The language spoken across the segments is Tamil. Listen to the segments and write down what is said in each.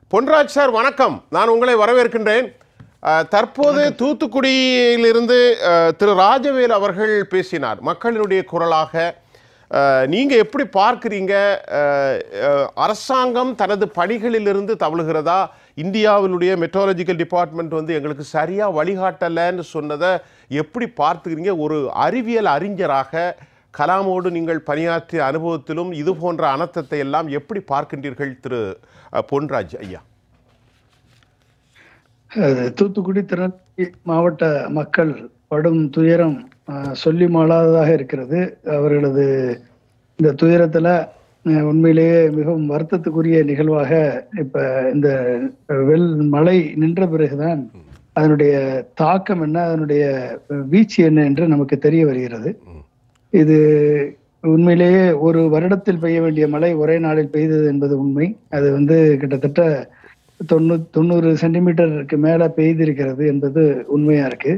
பொன்ராஜ் சார் வணக்கம் நான் உங்களை வரவேற்கின்றேன் அஹ், தற்போது தூத்துக்குடியிலிருந்து அஹ், திரு ராஜவேல் அவர்கள் பேசினார் மக்களினுடைய குரலாக அஹ், நீங்க எப்படி பார்க்கிறீங்க அஹ், அஹ், அரசாங்கம் தனது பணிகளிலிருந்து தவழுகிறதா இந்தியாவினுடைய மெட்ரோலஜிக்கல் டிபார்ட்மெண்ட் வந்து எங்களுக்கு சரியா வழிகாட்டலைன்னு சொன்னதை எப்படி பார்த்துக்கிறீங்க ஒரு அறிவியல் அறிஞராக கலாமோடு நீங்கள் பணியாற்றிய அனுபவத்திலும் இது போன்ற அனர்த்தத்தை எல்லாம் எப்படி பார்க்கின்றீர்கள் திரு அஹ், பொன்ராஜ் ஐயா அது தூத்துக்குடி திருநெல்வேலி மாவட்ட மக்கள் படும் துயரம் அஹ், சொல்லி மாளாததாக இருக்கிறது அவர்களது இந்த துயரத்துல அஹ், உண்மையிலேயே மிகவும் வருத்தத்துக்குரிய நிகழ்வாக இப்ப இந்த வெள் மழை நின்ற பிறகுதான் அதனுடைய தாக்கம் என்ன அதனுடைய வீச்சு என்ன என்று நமக்கு தெரிய வருகிறது இது உண்மையிலேயே ஒரு வருடத்தில் பெய்ய வேண்டிய மழை ஒரே நாளில் பெய்தது என்பது உண்மை அது வந்து கிட்டத்தட்ட தொண்ணூ தொண்ணூறு சென்டிமீட்டருக்கு மேல பெய்திருக்கிறது என்பது உண்மையா இருக்கு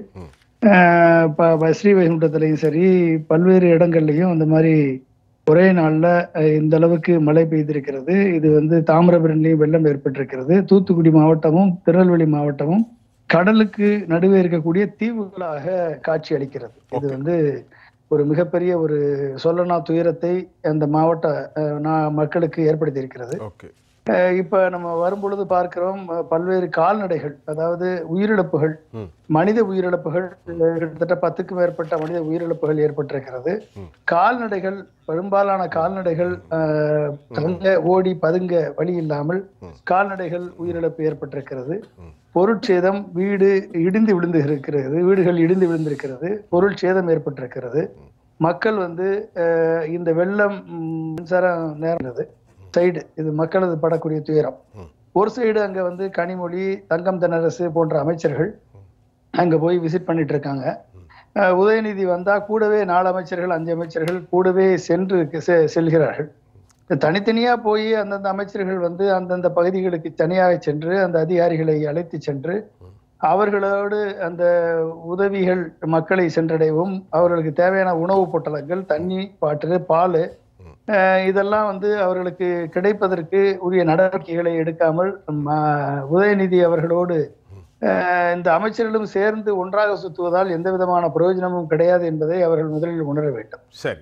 ஆஹ் ப- ப- ஸ்ரீவைகுண்டத்திலையும் சரி பல்வேறு இடங்கள்லையும் அந்த மாதிரி ஒரே நாள்ல அஹ், இந்த அளவுக்கு மழை பெய்திருக்கிறது இது வந்து தாமிரபரணிலையும் வெள்ளம் ஏற்பட்டிருக்கிறது தூத்துக்குடி மாவட்டமும் திருநெல்வேலி மாவட்டமும் கடலுக்கு நடுவே இருக்கக்கூடிய தீவுகளாக காட்சி அளிக்கிறது இது வந்து ஒரு மிகப்பெரிய ஒரு சொல்லனா துயரத்தை அந்த மாவட்ட அஹ், நா- மக்களுக்கு ஏற்படுத்தி இருக்கிறது ஓகே அஹ் இப்ப நம்ம வரும்பொழுது பார்க்கிறோம் அஹ் பல்வேறு கால்நடைகள் அதாவது உயிரிழப்புகள் ம். மனித உயிரிழப்புகள் அஹ் கிட்டத்தட்ட பத்துக்கு மேற்பட்ட மனித உயிரிழப்புகள் ஏற்பட்டிருக்கிறது ம். கால்நடைகள் பெரும்பாலான கால்நடைகள் அஹ், தங்க ஓடி பதுங்க வழி இல்லாமல் ம். கால்நடைகள் உயிரிழப்பு ஏற்பட்டிருக்கிறது ம். பொருட்சேதம் வீடு இடிந்து விழுந்து இருக்கிறது வீடுகள் இடிந்து விழுந்திருக்கிறது பொருள் சேதம் ஏற்பட்டிருக்கிறது மக்கள் வந்து அஹ், இந்த வெள்ளம் ம், மின்சாரம் நேர்ந்தது சைடு இது மக்களது படக்கூடிய துயரம் ம். ஒரு சைடு அங்க வந்து கனிமொழி தங்கம் தென்னரசு போன்ற அமைச்சர்கள் அங்க போய் விசிட் பண்ணிட்டு இருக்காங்க அஹ், உதயநிதி வந்தா கூடவே நாலு அமைச்சர்கள் அஞ்சு அமைச்சர்கள் கூடவே சென்று செ- செல்கிறார்கள் தனித்தனியா போய் அந்தந்த அமைச்சர்கள் வந்து அந்தந்த பகுதிகளுக்கு தனியாக சென்று அந்த அதிகாரிகளை அழைத்து சென்று அவர்களோடு அந்த உதவிகள் மக்களை சென்றடையவும் அவர்களுக்கு தேவையான உணவுப் பொட்டலங்கள் தண்ணி பாட்டு பால் இதெல்லாம் வந்து அவர்களுக்கு கிடைப்பதற்கு உரிய நடவடிக்கைகளை எடுக்காமல் ம- உதயநிதி அவர்களோடு அஹ், இந்த அமைச்சர்களும் சேர்ந்து ஒன்றாக சுத்துவதால் எந்த விதமான பிரயோஜனமும் கிடையாது என்பதை அவர்கள் முதலில் உணர வேண்டும் சரி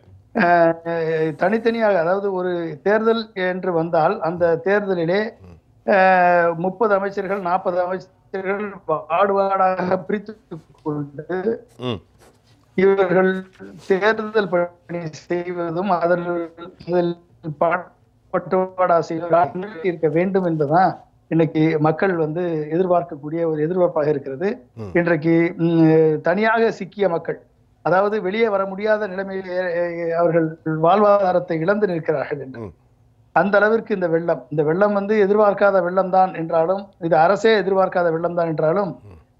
அஹ் தனித்தனியாக அதாவது ஒரு தேர்தல் என்று வந்தால் அந்த தேர்தலிலே முப்பது அமைச்சர்கள் நாற்பது அமைச்சர்கள் வார்டு வார்டாக பிரித்து கொண்டு ம் இவர்கள் தேர்தல் பணி செய்வதும் அதில் அதில் பா- பட்டுவாடா செய்வதும் இருக்க வேண்டும் என்பதுதான் இன்னைக்கு மக்கள் வந்து எதிர்பார்க்கக்கூடிய ஒரு எதிர்பார்ப்பாக இருக்கிறது ம். இன்றைக்கு ம், தனியாக சிக்கிய மக்கள் அதாவது வெளியே வர முடியாத நிலைமையில் அஹ், அவர்கள் வாழ்வாதாரத்தை இழந்து நிற்கிறார்கள் என்று ம். அந்த அளவிற்கு இந்த வெள்ளம் இந்த வெள்ளம் வந்து எதிர்பார்க்காத வெள்ளம் தான் என்றாலும் இது அரசே எதிர்பார்க்காத வெள்ளம் தான் என்றாலும்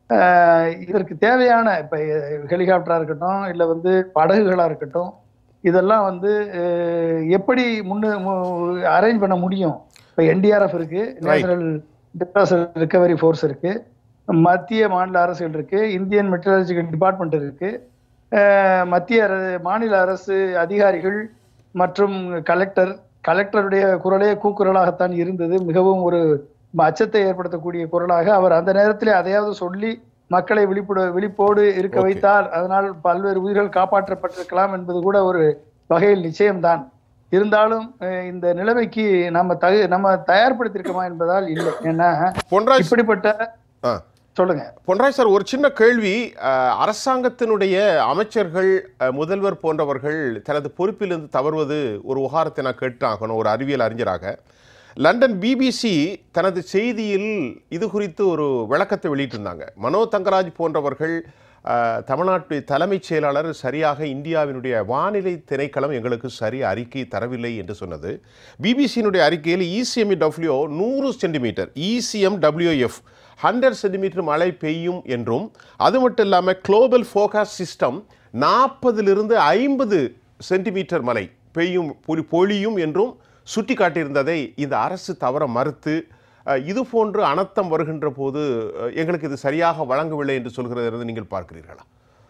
ஆஹ், இதற்கு தேவையான இப்ப ஹெலிகாப்டரா இருக்கட்டும் இல்ல வந்து படகுகளா இருக்கட்டும் இதெல்லாம் வந்து அஹ், எப்படி முன்னு அரேஞ்ச் பண்ண முடியும் இப்ப என்டிஆர்எஃப் இருக்கு நேஷனல் டிசாஸ்டர் ரிகவரி ஃபோர்ஸ் இருக்கு மத்திய மாநில அரசுகள் இருக்கு இந்தியன் மெட்ரலஜிக்கல் டிபார்ட்மெண்ட் இருக்கு அஹ், மத்திய அர- மாநில அரசு அதிகாரிகள் மற்றும் கலெக்டர் கலெக்டருடைய குரலே கூக்குரலாகத்தான் இருந்தது மிகவும் ஒரு அச்சத்தை ஏற்படுத்தக்கூடிய குரலாக அவர் அந்த நேரத்திலே அதையாவது சொல்லி மக்களை விழிப்புட விழிப்போடு இருக்க Okay. வைத்தால் அதனால் பல்வேறு உயிர்கள் காப்பாற்றப்பட்டிருக்கலாம் என்பது கூட ஒரு வகையில் நிச்சயம்தான் இருந்தாலும் அஹ், இந்த நிலைமைக்கு நம்ம தகு நம்ம தயார்படுத்தியிருக்கோமா என்பதால் இல்லை ஏன்னா பொன்ராஜ் இப்படிப்பட்ட ஆ சொல்லுங்க பொன்ராஜ் சார் ஒரு சின்ன கேள்வி அஹ், அரசாங்கத்தினுடைய அமைச்சர்கள் அஹ், முதல்வர் போன்றவர்கள் தனது பொறுப்பிலிருந்து தவறுவது ஒரு உகாரத்தை நான் கேட்டாகணும் ஒரு அறிவியல் அறிஞராக லண்டன் பிபிசி தனது செய்தியில் இது குறித்து ஒரு விளக்கத்தை வெளியிட்டிருந்தாங்க மனோ தங்கராஜ் போன்றவர்கள் அஹ், தமிழ்நாட்டு தலைமைச் செயலாளர் சரியாக இந்தியாவினுடைய வானிலை திணைக்களம் எங்களுக்கு சரி அறிக்கை தரவில்லை என்று சொன்னது பிபிசியினுடைய அறிக்கையில் இசிஎம்இ டபிள்யூ நூறு centimetre ECMWF hundred centimetre மழை பெய்யும் என்றும் அது மட்டும் இல்லாமல் குளோபல் ஃபோகாஸ்ட் சிஸ்டம் நாற்பதிலிருந்து ஐம்பது சென்டிமீட்டர் மழை பெய்யும் பொழி- பொழியும் என்றும் சுட்டி காட்டியிருந்ததை இந்த அரசு தவற மறுத்து அஹ், இது போன்று அனர்த்தம் வருகின்ற போது அஹ், எங்களுக்கு இது சரியாக வழங்கவில்லை என்று சொல்கிறது நீங்கள் பார்க்கிறீர்களா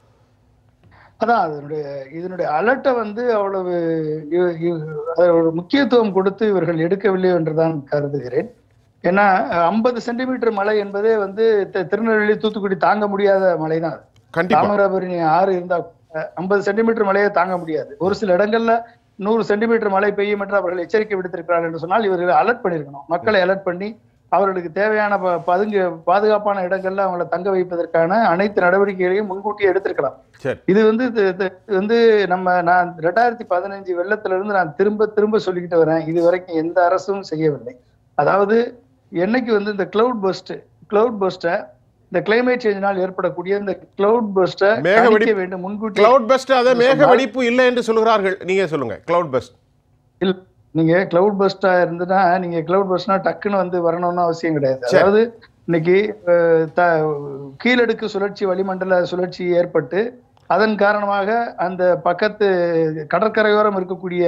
அதான் அதனுடைய இதனுடைய அலர்ட்டை வந்து அவ்வளவு இ- இ- அதை ஒரு முக்கியத்துவம் கொடுத்து இவர்கள் எடுக்கவில்லை என்றுதான் கருதுகிறேன் ஏன்னா ஐம்பது சென்டிமீட்டர் மழை என்பதே வந்து தி- திருநெல்வேலி தூத்துக்குடி தாங்க முடியாத மழை தான் கண்டிப்பா தாமிரபரணி ஆறு இருந்தா ஐம்பது சென்டிமீட்டர் மழையை தாங்க முடியாது ஒரு சில இடங்கள்ல நூறு சென்டிமீட்டர் மழை பெய்யும் என்று அவர்கள் எச்சரிக்கை விடுத்திருக்கிறார்கள் என்று சொன்னால் இவர்கள் அலர்ட் பண்ணியிருக்கணும் மக்களை அலர்ட் பண்ணி அவர்களுக்கு தேவையான ப- பதுங்கு பாதுகாப்பான இடங்கள்ல அவங்களை தங்க வைப்பதற்கான அனைத்து நடவடிக்கைகளையும் முன்கூட்டியே எடுத்திருக்கலாம் சரி இது வந்து இது- இது வந்து நம்ம நான் ரெண்டாயிரத்தி பதினஞ்சு வெள்ளத்துல இருந்து நான் திரும்ப திரும்ப சொல்லிக்கிட்டு வரேன் இது வரைக்கும் எந்த அரசும் செய்யவில்லை அதாவது என்னைக்கு வந்து இந்த கிளவுட் பஸ்ட் கிளவுட் பஸ்ட இந்த கிளைமேட் சேஞ்சினால் ஏற்படக்கூடிய இந்த கிளவுட் பஸ்ட மேக கணிக்க வெடிப்பு- வேண்டும் முன்கூட்டி கிளவுட் பெஸ்ட் அதை மேக சொன்னால்- வெடிப்பு இல்லை என்று சொல்கிறார்கள் நீங்க சொல்லுங்க கிளவுட் பெஸ்ட் இல்ல நீங்க கிளவுட் பஸ்டா இருந்துன்னா நீங்க கிளவுட் பஸ்ட்னா டக்குன்னு வந்து வரணும்னு அவசியம் கிடையாது சரி. அதாவது இன்னைக்கு அஹ், த- கீழடுக்கு சுழற்சி வளிமண்டல சுழற்சி ஏற்பட்டு அதன் காரணமாக அந்த பக்கத்து கடற்கரையோரம் இருக்கக்கூடிய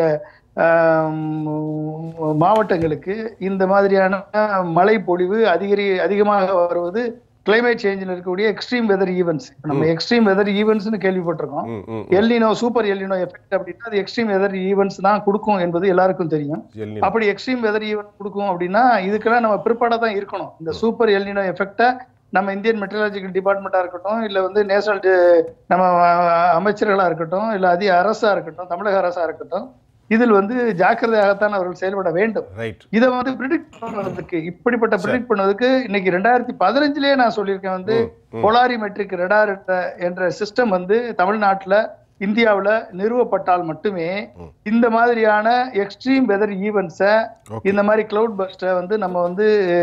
ஆம், மாவட்டங்களுக்கு இந்த மாதிரியான மழை பொழிவு அதிகரி அதிகமாக வருவது கிளைமேட் சேஞ்சில் இருக்கக்கூடிய எக்ஸ்ட்ரீம் வெதர் ஈவெண்ட்ஸ் நம்ம எக்ஸ்ட்ரீம் வெதர் ஈவெண்ட்ஸ்னு கேள்விப்பட்டிருக்கோம் ம், ம், ம். எல்லினோ சூப்பர் எல்லினோ எஃபெக்ட் அப்படின்னா அது எக்ஸ்ட்ரீம் வெதர் ஈவெண்ட்ஸ் தான் கொடுக்கும் என்பது எல்லாருக்கும் தெரியும் எல்லினோ. அப்படி எக்ஸ்ட்ரீம் வெதர் ஈவெண்ட் கொடுக்கும் அப்படின்னா இதுக்கெல்லாம் நம்ம பிற்பாடா தான் இருக்கணும் இந்த சூப்பர் எல்லினோ எஃபெக்டை நம்ம இந்தியன் மெட்ரலாஜிக்கல் டிபார்ட்மெண்ட்டா இருக்கட்டும் இல்ல வந்து நேஷனல் நம்ம அஹ், அமைச்சர்களா இருக்கட்டும் இல்ல அதிக அரசா இருக்கட்டும் தமிழக அரசா இருக்கட்டும் இதில் வந்து ஜாக்கிரதையாகத்தான் அவர்கள் செயல்பட வேண்டும் ரைட் இதை வந்து ப்ரிடிக்ட் பண்ணுவதற்கு இப்படிப்பட்ட ப்ரிடிக்ட் பண்ணுவதற்கு இன்னைக்கு ரெண்டாயிரத்தி பதினஞ்சுலயே நான் சொல்லியிருக்கேன் வந்து ம், ம். போலாரிமெட்ரிக் ரெடார் என்ற சிஸ்டம் வந்து தமிழ்நாட்டுல இந்தியாவுல நிறுவப்பட்டால் மட்டுமே ம். இந்த மாதிரியான எக்ஸ்ட்ரீம் வெதர் ஈவெண்ட்ஸ Okay. இந்த மாதிரி கிளவுட் பஸ்ட வந்து நம்ம வந்து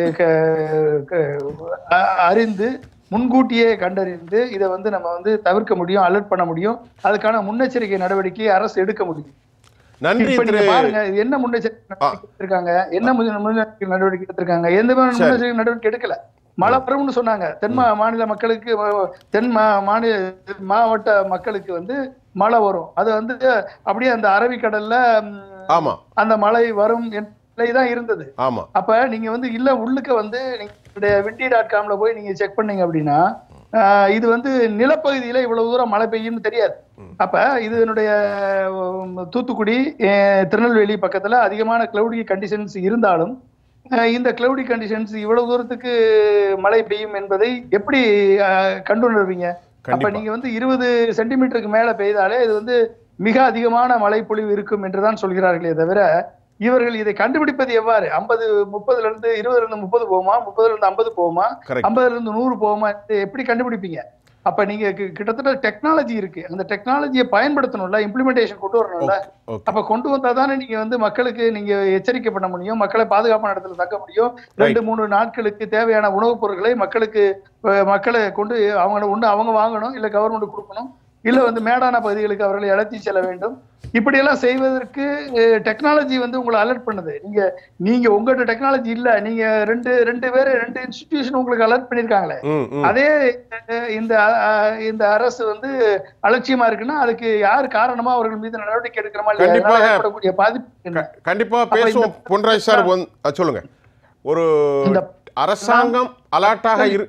க- க- அ- அறிந்து முன்கூட்டியே கண்டறிந்து இதை வந்து நம்ம வந்து தவிர்க்க முடியும் அலர்ட் பண்ண முடியும் அதுக்கான முன்னெச்சரிக்கை நடவடிக்கையை அரசு எடுக்க முடியும் நன்றி இப்ப திரு நீங்க பாருங்க இது என்ன முன்னெச்சரிக்கை நடவடிக்கை எடுத்திருக்காங்க என்ன முன்ன- முன்னெச்சரிக்கை நடவடிக்கை எடுத்திருக்காங்க எந்த மாதிரி சரி. முன்னெச்சரிக்கை நடவடிக்கை எடுக்கல மழை வரும்னு சொன்னாங்க தென் மா- மாநில மக்களுக்கு அஹ், தென் மா- மாநில மாவட்ட மக்களுக்கு வந்து மழை வரும் அது வந்து அப்படியே அந்த அரபிக்கடல்ல ம், ஆமா அந்த மழை வரும் என்ற நிலைதான் இருந்தது ஆமா அப்ப நீங்க வந்து இல்ல உள்ளுக்க வந்து நீங்க விண்டி டாட் காம்ல போய் நீங்க செக் பண்ணீங்க அப்படின்னா ஆஹ், இது வந்து நிலப்பகுதியில இவ்வளவு தூரம் மழை பெய்யும்னு தெரியாது அப்ப இதனுடைய உம், தூத்துக்குடி அஹ், திருநெல்வேலி பக்கத்துல அதிகமான கிளவுடி கண்டிஷன்ஸ் இருந்தாலும் அஹ், இந்த கிளவுடி கண்டிஷன்ஸ் இவ்வளவு தூரத்துக்கு மழை பெய்யும் என்பதை எப்படி அஹ், கண்டுணர்வீங்க அப்ப கண்டிப்பா நீங்க வந்து இருபது சென்டிமீட்டருக்கு மேல பெய்தாலே இது வந்து மிக அதிகமான மழை பொழிவு இருக்கும் என்றுதான் சொல்கிறார்களே தவிர இவர்கள் இதை கண்டுபிடிப்பது எவ்வாறு ஐம்பது முப்பதுல இருந்து இருபதுல இருந்து முப்பது போகுமா முப்பதுல இருந்து ஐம்பது போகுமா கரெக்ட் ஐம்பதுல இருந்து நூறு போகுமா இது எப்படி கண்டுபிடிப்பீங்க அப்ப நீங்க கி- கிட்டத்தட்ட டெக்னாலஜி இருக்கு அந்த டெக்னாலஜியை பயன்படுத்தணும்ல இம்ப்ளிமெண்டேஷன் கொண்டு வரணும்ல ஓகே அப்ப கொண்டு வந்தா தானே நீங்க வந்து மக்களுக்கு நீங்க எச்சரிக்கை பண்ண முடியும் மக்களை பாதுகாப்பான இடத்துல தக்க முடியும் ரெண்டு மூணு நாட்களுக்கு தேவையான உணவுப் பொருட்களை மக்களுக்கு அஹ், மக்களை கொண்டு அவங்க ஒண்ணு அவங்க வாங்கணும் இல்ல கவர்மெண்ட் கொடுக்கணும் இல்ல வந்து மேடான பகுதிகளுக்கு அவர்களை அழைத்து செல்ல வேண்டும் இப்படி எல்லாம் செய்வதற்கு டெக்னாலஜி வந்து உங்களை அலர்ட் பண்ணுது நீங்க நீங்க உங்கள்ட்ட டெக்னாலஜி இல்ல நீங்க ரெண்டு ரெண்டு பேரு ரெண்டு இன்ஸ்டிடியூஷன் உங்களுக்கு அலர்ட் பண்ணிருக்காங்களே ம் ம் அதே அஹ், இந்த அஹ், இந்த அரசு வந்து அலட்சியமா இருக்குன்னா அதுக்கு யார் காரணமா அவர்கள் மீது நடவடிக்கை எடுக்கிறமா இல்லையா இதனால கண்டிப்பாக. ஏற்படக்கூடிய பாதிப்பு என்ன? க- கண்டிப்பா அப்ப பேசுவோம் இந்த- பொன்ராஜ் சார் வந்து- அ, சொல்லுங்க ஒரு இந்த அரசாங்கம் அலர்ட்டாக இரு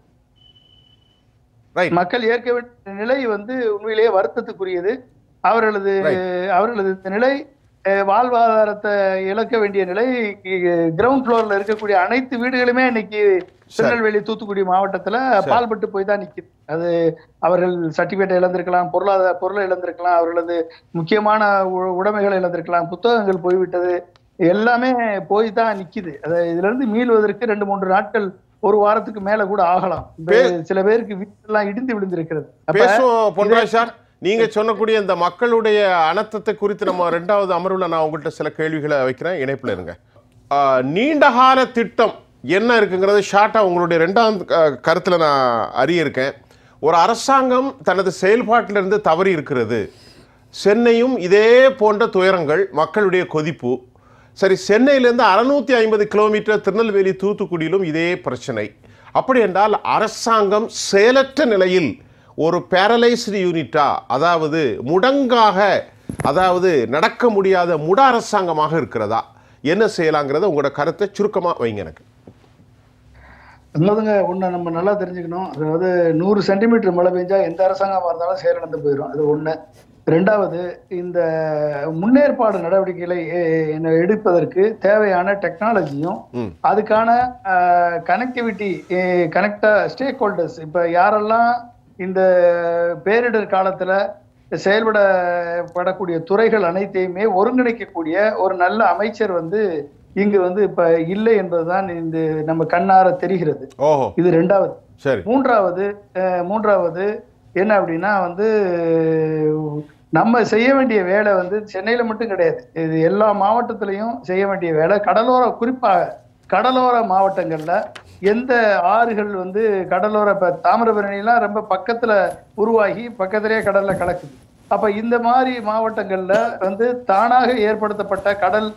ரைட் மக்கள் ஏற்க வேண்டிய நிலை வந்து உண்மையிலேயே வருத்தத்துக்குரியது அவர்களது அவர்களது இந்த நிலை அஹ், வாழ்வாதாரத்தை இழக்க வேண்டிய நிலை கிரவுண்ட் ஃப்ளோர்ல இருக்கக்கூடிய அனைத்து வீடுகளுமே இன்னைக்கு திருநெல்வேலி தூத்துக்குடி மாவட்டத்துல பால்பட்டு போய் தான் நிக்குது அது அவர்கள் சர்டிபிகேட் இழந்திருக்கலாம் பொருளாதார பொருளை இழந்திருக்கலாம் அவர்களது முக்கியமான உ- உடைமைகளை இழந்திருக்கலாம் புத்தகங்கள் போய்விட்டது எல்லாமே போய் தான் நிக்குது அது இதுல இருந்து மீள்வதற்கு ரெண்டு மூன்று நாட்கள் ஒரு வாரத்துக்கு மேல கூட ஆகலாம் இந்த சில பேருக்கு வீட்டெல்லாம் இடிந்து விழுந்திருக்கிறது அப்ப பேசுவோம் பொன்ராஜ் சார் நீங்க சொன்னக்கூடிய இந்த மக்களுடைய அனர்த்தத்தை குறித்து நம்ம ரெண்டாவது அமர்வுல நான் உங்கள்கிட்ட சில கேள்விகளை வைக்கிறேன் இணைப்புல இருங்க ஆ, நீண்டகால திட்டம் என்ன இருக்குங்கிறது ஷார்ட்டா உங்களுடைய ரெண்டாம் க- கருத்துல நான் அறிய இருக்கேன் ஒரு அரசாங்கம் தனது செயல்பாட்டிலிருந்து தவறி இருக்கிறது சென்னையும் இதே போன்ற துயரங்கள் மக்களுடைய கொதிப்பு சரி சென்னையிலேருந்து அறுநூத்தி ஐம்பது கிலோமீட்டர் திருநெல்வேலி தூத்துக்குடியிலும் இதே பிரச்சனை அப்படி என்றால் அரசாங்கம் செயலற்ற நிலையில் ஒரு பேரலைஸ்டு யூனிட்டா அதாவது முடங்காக அதாவது நடக்க முடியாத முட அரசாங்கமாக இருக்கிறதா என்ன செய்யலாங்கிறத உங்களோட கருத்தை சுருக்கமாக வைங்க எனக்கு நல்லதுங்க ஒண்ணு நம்ம நல்லா தெரிஞ்சுக்கணும் அதாவது நூறு சென்டிமீட்டர் மழை பெஞ்சா எந்த அரசாங்கமா இருந்தாலும் செயலிழந்து போயிடும் அது ஒண்ணு ரெண்டாவது இந்த முன்னேற்பாடு நடவடிக்கைகளை அஹ், எடுப்பதற்கு தேவையான டெக்னாலஜியும் ம் அதுக்கான கனெக்டிவிட்டி கனெக்ட ஸ்டேக் ஹோல்டர்ஸ் இப்ப யாரெல்லாம் இந்த பேரிடர் காலத்துல செயல்படப்படக்கூடிய துறைகள் அனைத்தையுமே ஒருங்கிணைக்கக்கூடிய ஒரு நல்ல அமைச்சர் வந்து இங்கு வந்து இப்ப இல்லை என்பதுதான் இந்த நம்ம கண்ணார தெரிகிறது ஓஹோ இது ரெண்டாவது சரி மூன்றாவது அஹ், மூன்றாவது என்ன அப்படின்னா வந்து நம்ம செய்ய வேண்டிய வேலை வந்து சென்னையில மட்டும் கிடையாது இது எல்லா மாவட்டத்திலையும் செய்ய வேண்டிய வேலை கடலோர குறிப்பாக கடலோர மாவட்டங்கள்ல எந்த ஆறுகள் வந்து கடலோர இப்ப தாமிரபரணிலாம் ரொம்ப பக்கத்துல உருவாகி பக்கத்திலேயே கடல்ல கலக்குது அப்ப இந்த மாதிரி மாவட்டங்கள்ல வந்து தானாக ஏற்படுத்தப்பட்ட கடல்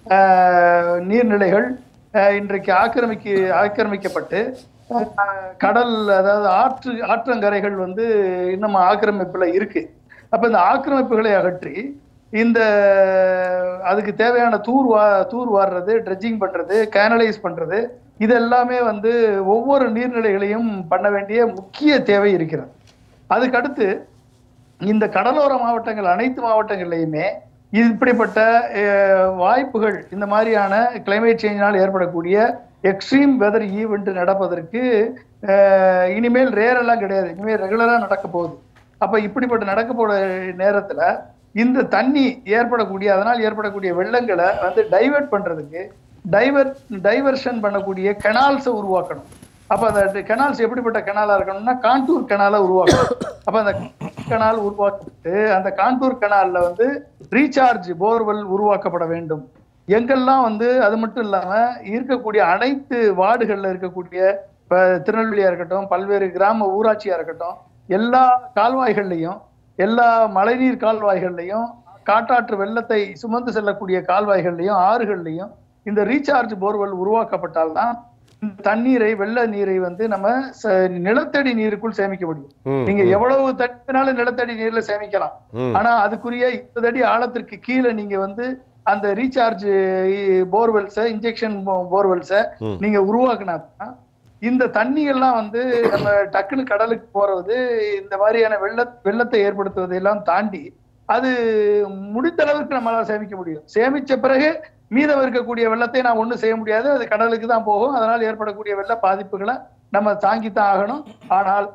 ஆஹ், நீர்நிலைகள் ஆஹ், இன்றைக்கு ஆக்கிரமிக்கு ஆக்கிரமிக்கப்பட்டு ஆஹ், கடல் அதாவது ஆற்று ஆற்றங்கரைகள் வந்து இன்னும் ஆக்கிரமிப்புல இருக்கு அப்ப இந்த ஆக்கிரமிப்புகளை அகற்றி இந்த அதுக்கு தேவையான தூர் வா தூர் வாடுறது ட்ரெட்ஜிங் பண்றது கேனலைஸ் பண்றது இது எல்லாமே வந்து ஒவ்வொரு நீர்நிலைகளையும் பண்ண வேண்டிய முக்கிய தேவை இருக்கிறது அதுக்கடுத்து இந்த கடலோர மாவட்டங்கள் அனைத்து மாவட்டங்கள்லையுமே இது இப்படிப்பட்ட அஹ், வாய்ப்புகள் இந்த மாதிரியான கிளைமேட் சேஞ்சினால் ஏற்படக்கூடிய எக்ஸ்ட்ரீம் வெதர் ஈவெண்ட் நடப்பதற்கு அஹ், இனிமேல் ரேர் எல்லாம் கிடையாது இனிமேல் ரெகுலரா நடக்க போகுது அப்ப இப்படிப்பட்ட நடக்க போற நேரத்துல இந்த தண்ணி ஏற்படக்கூடிய அதனால் ஏற்படக்கூடிய வெள்ளங்களை வந்து டைவர்ட் பண்றதுக்கு டைவர் டைவர்ஷன் பண்ணக்கூடிய கெனால்ஸை உருவாக்கணும் அப்ப அந்த கெனால்ஸ் எப்படிப்பட்ட கெனாலா இருக்கணும்னா கான்டூர் கெனாலா உருவாக்கணும் அப்ப அந்த கெனால் உருவாக்கப்பட்டு அந்த கான்டூர் கெனால்ல வந்து ரீசார்ஜ் போர்வெல் உருவாக்கப்பட வேண்டும் எங்கெல்லாம் வந்து அது மட்டும் இல்லாம இருக்கக்கூடிய அனைத்து வார்டுகள்ல இருக்கக்கூடிய இப்ப திருநெல்வேலியா இருக்கட்டும் பல்வேறு கிராம ஊராட்சியா இருக்கட்டும் எல்லா கால்வாய்கள்லையும் எல்லா மழைநீர் கால்வாய்கள்லையும் காட்டாற்று வெள்ளத்தை சுமந்து செல்லக்கூடிய கால்வாய்கள்லையும் ஆறுகள்லையும் இந்த ரீசார்ஜ் போர்வெல் உருவாக்கப்பட்டால்தான் இந்த தண்ணீரை வெள்ள நீரை வந்து நம்ம ச- நிலத்தடி நீருக்குள் சேமிக்க முடியும் ம், நீங்க எவ்வளவு தட்டினாலும் நிலத்தடி நீர்ல சேமிக்கலாம் ம். ஆனா அதுக்குரிய இருபது அடி ஆழத்திற்கு கீழே நீங்க வந்து அந்த ரீசார்ஜ் போர்வெல்ஸ இன்ஜெக்ஷன் போர்வெல்ஸ ம். நீங்க உருவாக்குனா இந்த தண்ணி எல்லாம் வந்து நம்ம டக்குனு கடலுக்கு போறது இந்த மாதிரியான வெள்ள வெள்ளத்தை ஏற்படுத்துவதை எல்லாம் தாண்டி அது முடிந்த அளவுக்கு நம்மளால சேமிக்க முடியும் சேமிச்ச பிறகு மீதம் இருக்கக்கூடிய வெள்ளத்தை நான் ஒண்ணும் செய்ய முடியாது அது கடலுக்கு தான் போகும் அதனால் ஏற்படக்கூடிய வெள்ள பாதிப்புகளை நம்ம தாங்கித்தான் ஆகணும் ஆனால்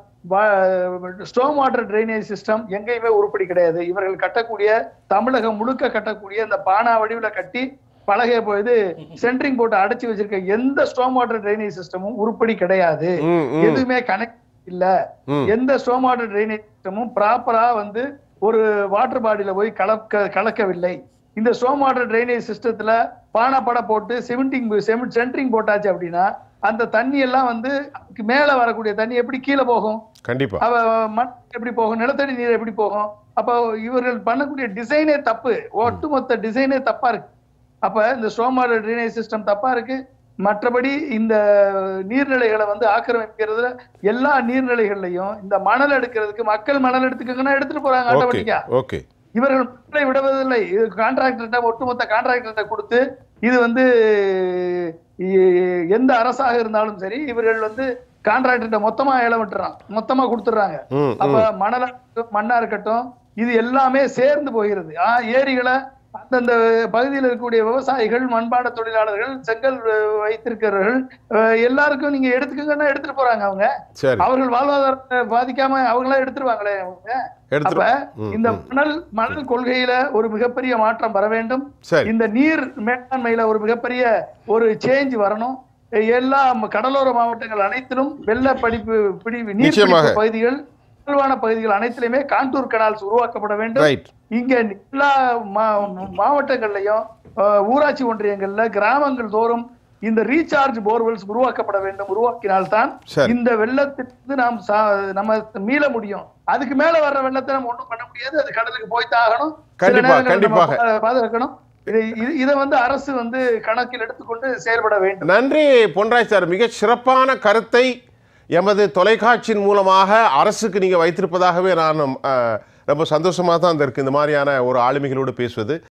ஸ்டோம் வாட்டர் ட்ரைனேஜ் சிஸ்டம் எங்கேயுமே உருப்படி கிடையாது இவர்கள் கட்டக்கூடிய தமிழகம் முழுக்க கட்டக்கூடிய இந்த பானா வடிவுல கட்டி பலகைய போது சென்ட்ரிங் போட்டு அடைச்சு வச்சிருக்க எந்த ஸ்டோம் வாட்டர் ட்ரைனேஜ் சிஸ்டமும் உருப்படி கிடையாது ம், ம், எதுவுமே கனெக்ட் இல்ல ம். எந்த ஸ்டோம் வாட்டர் ட்ரைனேஜ் சிஸ்டமும் ப்ராப்பரா வந்து ஒரு வாட்டர் பாடியில போய் கலக்க கலக்கவில்லை இந்த ஸ்டோம் வாட்டர் ட்ரைனேஜ் சிஸ்டத்துல பானாப்பட போட்டு சிமெண்டிங் செமெண்ட் சென்ட்ரிங் போட்டாச்சு அப்படின்னா அந்த தண்ணி எல்லாம் வந்து அதுக்கு மேல வரக்கூடிய தண்ணி எப்படி கீழே போகும் கண்டிப்பா அவ மண் எப்படி போகும் நிலத்தடி நீர் எப்படி போகும் அப்ப இவர்கள் பண்ணக்கூடிய டிசைனே தப்பு ஒட்டுமொத்த டிசைனே தப்பா இருக்கு அப்ப இந்த ஸ்டோம் வாட்டர் ட்ரைனேஜ் சிஸ்டம் தப்பா இருக்கு மற்றபடி இந்த நீர்நிலைகளை வந்து ஆக்கிரமிக்கிறதுல எல்லா நீர்நிலைகள்லையும் இந்த மணல் எடுக்கிறதுக்கு மக்கள் மணல் எடுத்துக்கங்கன்னா எடுத்துட்டு போறாங்க ஓகே ஆட்டோமேட்டிக்கா ஓகே இவர்கள் மக்களை விடுவதில்லை இது கான்ட்ராக்டர்கிட்ட ஒட்டுமொத்த கான்ட்ராக்டர்கிட்ட கொடுத்து இது வந்து இ- எந்த அரசாக இருந்தாலும் சரி இவர்கள் வந்து கான்ட்ராக்டர்கிட்ட மொத்தமா ஏலம் விட்டுறான் மொத்தமா கொடுத்துடுறாங்க ம், அப்ப ம். மணலா இருக்கட்டும், மண்ணா இருக்கட்டும் இது எல்லாமே சேர்ந்து போகிறது ஆ, ஏரிகளை அந்தந்த பகுதியில் இருக்கக்கூடிய விவசாயிகள் மண்பாட தொழிலாளர்கள் செங்கல் அஹ், வைத்திருக்கிறவர்கள் அஹ், எல்லாருக்கும் நீங்க எடுத்துக்கங்கன்னா எடுத்துட்டு போறாங்க அவங்க சரி அவர்கள் வாழ்வாதாரத்தை பாதிக்காம அவங்களா எடுத்துருவாங்களே அவங்க அப்ப எடுத்துரும் ம், இந்த ம். மணல் மணல் கொள்கையில ஒரு மிகப்பெரிய மாற்றம் வர வேண்டும் சரி இந்த நீர் மேலாண்மையில ஒரு மிகப்பெரிய ஒரு சேஞ்ச் வரணும் எல்லா ம- கடலோர மாவட்டங்கள் அனைத்திலும் வெள்ள படிப்பு பிடி நிச்சயமாக. நீர் பகுதிகள் தாழ்வான பகுதிகள் அனைத்திலுமே கான்டூர் கனால்ஸ் உருவாக்கப்பட வேண்டும் ரைட் இங்க எல்லா மா- மாவட்டங்கள்லயும் அஹ், ஊராட்சி ஒன்றியங்கள்ல கிராமங்கள் தோறும் இந்த ரீசார்ஜ் போர்வெல்ஸ் உருவாக்கப்பட வேண்டும் உருவாக்கினால்தான் சரி. இந்த வெள்ளத்திலிருந்து நாம் சா- நம்ம மீள முடியும் அதுக்கு மேல வர்ற வெள்ளத்தை நம்ம ஒண்ணும் பண்ண முடியாது அது கடலுக்கு போய்த்தான் ஆகணும் சில கண்டிப்பா, நேரங்கள்ல நம்ம கண்டிப்பாக. பா- பாதுகாக்கணும் இதை இது- இதை வந்து அரசு வந்து கணக்கில் எடுத்துக்கொண்டு செயல்பட வேண்டும் நன்றி பொன்ராஜ் சார் மிக சிறப்பான கருத்தை எமது தொலைக்காட்சியின் மூலமாக அரசுக்கு நீங்கள் வைத்திருப்பதாகவே நான் அஹ், ரொம்ப சந்தோஷமாக தான் இருக்கு இந்த மாதிரியான ஒரு ஆளுமைகளோடு பேசுவது